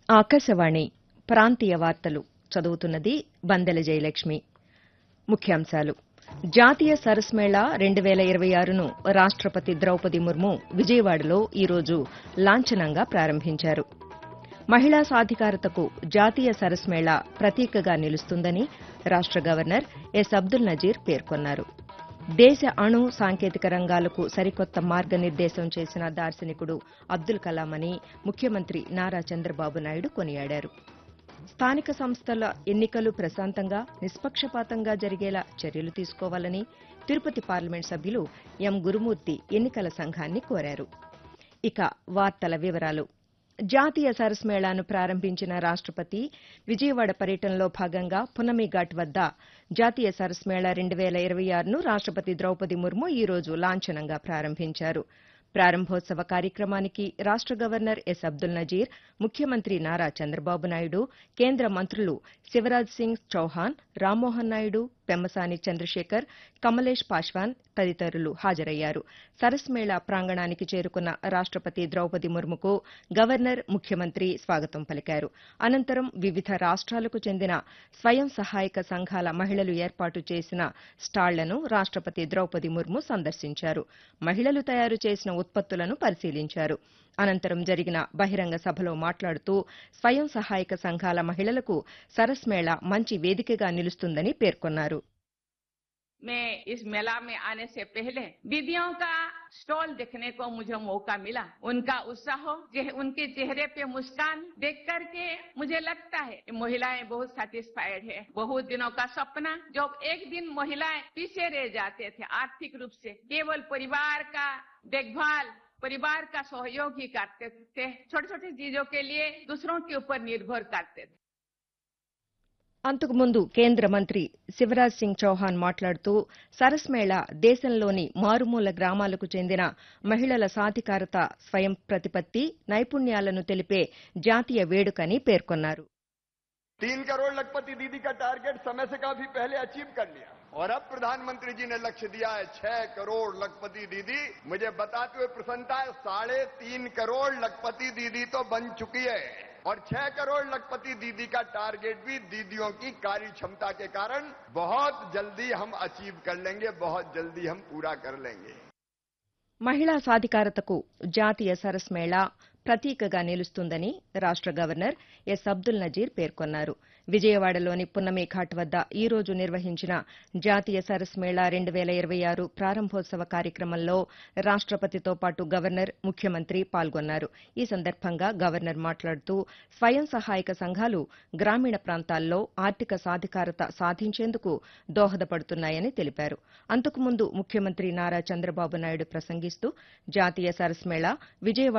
ఆకాశవాణి ప్రాంతీయ వార్తలు చదువుతున్నది బందెల జయలక్ష్మి ముఖ్యాంశాలు జాతీయ సరస్ మేళా రెండు వేల ఇరవై ఆరును రాష్టపతి ద్రౌపది ముర్ము విజయవాడలో ఈరోజు లాంఛనంగా ప్రారంభించారు మహిళా సాధికారతకు జాతీయ సరస్ మేళా ప్రతీకగా నిలుస్తుందని రాష్ట గవర్నర్ ఎస్ అబ్దుల్ నజీర్ పేర్కొన్నారు దేశ అణు సాంకేతిక రంగాలకు సరికొత్త మార్గనిర్దేశం చేసిన దార్శనికుడు అబ్దుల్ కలాం అని ముఖ్యమంత్రి నారా చంద్రబాబు నాయుడు కొనియాడారు స్థానిక సంస్థల ఎన్నికలు ప్రశాంతంగా నిష్పక్షపాతంగా జరిగేలా చర్యలు తీసుకోవాలని తిరుపతి పార్లమెంట్ సభ్యులు ఎం గురుమూర్తి ఎన్నికల సంఘాన్ని కోరారు ఇక వార్తల వివరాలు జాతీయ సరస్ మేళాను ప్రారంభించిన రాష్టపతి విజయవాడ పర్యటనలో భాగంగా పున్నమిఘాట్ వద్ద జాతీయ సరస్ మేళా రెండు వేల ఇరవై ఆరును రాష్టపతి ద్రౌపది ముర్ము ఈ రోజు లాంఛనంగా ప్రారంభించారు ప్రారంభోత్సవ కార్యక్రమానికి రాష్ట గవర్నర్ ఎస్ అబ్దుల్ నజీర్ ముఖ్యమంత్రి నారా చంద్రబాబు నాయుడు కేంద్ర మంత్రులు శివరాజ్ సింగ్ చౌహాన్ రామ్మోహన్ నాయుడు పెమ్మసాని చంద్రశేఖర్ కమలేష్ పాశ్వాన్ తదితరులు హాజరయ్యారు సరస్ మేళా ప్రాంగణానికి చేరుకున్న రాష్టపతి ద్రౌపది ముర్ముకు గవర్నర్ ముఖ్యమంత్రి స్వాగతం పలికారు అనంతరం వివిధ రాష్ట్రాలకు చెందిన స్వయం సహాయక సంఘాల మహిళలు ఏర్పాటు చేసిన స్టాళ్లను రాష్టపతి ద్రౌపది ముర్ము సందర్శించారు మహిళలు తయారు చేసిన ఉత్పత్తులను పరిశీలించారు అనంతరం జరిగిన బహిరంగ సభలో మాట్లాడుతూ స్వయం సహాయక సంఘాల మహిళలకు సరస్ మేళా మంచి వేదికగా నిలుస్తుందని పేర్కొన్నారు मैं इस मेला में आने से पहले दीदियों का स्टॉल देखने को मुझे मौका मिला उनका उत्साह जे- उनके चेहरे पे मुस्कान देख करके मुझे लगता है कि महिलाएं बहुत सेटिस्फाइड है बहुत दिनों का सपना जब एक दिन महिलाएं पीछे रह जाते थे आर्थिक रूप से केवल परिवार का देखभाल परिवार का सहयोग ही करते थे छोटे छोटे चीजों के लिए दूसरों के ऊपर निर्भर करते थे అంతకుముందు కేంద్ర మంత్రి శివరాజ్ సింగ్ చౌహాన్ మాట్లాడుతూ సరస్ మేళా దేశంలోని మారుమూల గ్రామాలకు చెందిన మహిళల సాధికారత స్వయం ప్రతిపత్తి నైపుణ్యాలను తెలిపే జాతీయ వేడుకని పేర్కొన్నారు तीन करोड़ लखपति दीदी का टारगेट समय से काफी पहले अचीव कर लिया और अब प्रधानमंत्री जी ने लक्ष्य दिया है छह करोड़ लखपति दीदी मुझे बताते हुए प्रसन्नता है साढ़े तीन करोड़ लखपति दीदी तो बन चुकी है और छह करोड़ लखपति दीदी का टारगेट भी दीदियों की कार्य क्षमता के कारण बहुत जल्दी हम अचीव कर लेंगे बहुत जल्दी हम पूरा कर लेंगे మహిళా సాధికారతకు జాతీయ సరస్ మేళా ప్రతీకగా నిలుస్తుందని రాష్ట గవర్నర్ ఎస్ అబ్దుల్ నజీర్ పేర్కొన్నారు విజయవాడలోని పున్నమి ఘాట్ వద్ద ఈ రోజు నిర్వహించిన జాతీయ సరస్ మేళా రెండు వేల ఇరవై ఆరు ప్రారంభోత్సవ కార్యక్రమంలో రాష్టపతితో పాటు గవర్నర్ ముఖ్యమంత్రి పాల్గొన్నారు ఈ సందర్భంగా గవర్నర్ మాట్లాడుతూ స్వయం సహాయక సంఘాలు గ్రామీణ ప్రాంతాల్లో ఆర్థిక సాధికారత సాధించేందుకు దోహదపడుతున్నాయని తెలిపారు అంతకుముందు ముఖ్యమంత్రి నారా చంద్రబాబు నాయుడు ప్రసంగిస్తూ జాతీయ సరస్ మేళా విజయవాడ